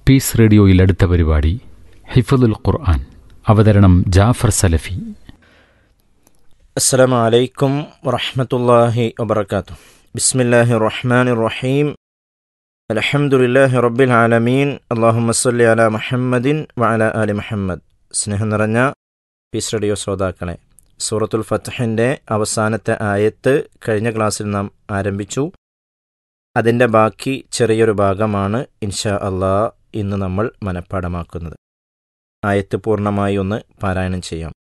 piece റേഡിയോയിൽ അടുത്ത പരിപാടി ഹിഫദുൽ ഖുർആൻ അവതരണം ജാഫർ സലഫി السلام عليكم ورحمة الله وبركاته بسم الله الرحمن الرحيم الحمد لله رب العالمين اللهم صل على محمد وعلى آل محمد സ്നേഹം നിറഞ്ഞ പീസ് റേഡിയോ ശ്രോതാക്കളെ സൂറത്തുൽ ഫത്തഹിൻ്റെ അവസാനത്തെ ആയത്ത് കഴിഞ്ഞ ക്ലാസ്സിൽ നാം ആരംഭിച്ചു അതിൻ്റെ ബാക്കി ചെറിയൊരു ഭാഗമാണ് ഇൻഷാ അള്ളാ ഇന്ന് നമ്മൾ മനഃപ്പാടമാക്കുന്നത് ആയത്ത് പൂർണ്ണമായി ഒന്ന് പാരായണം ചെയ്യാം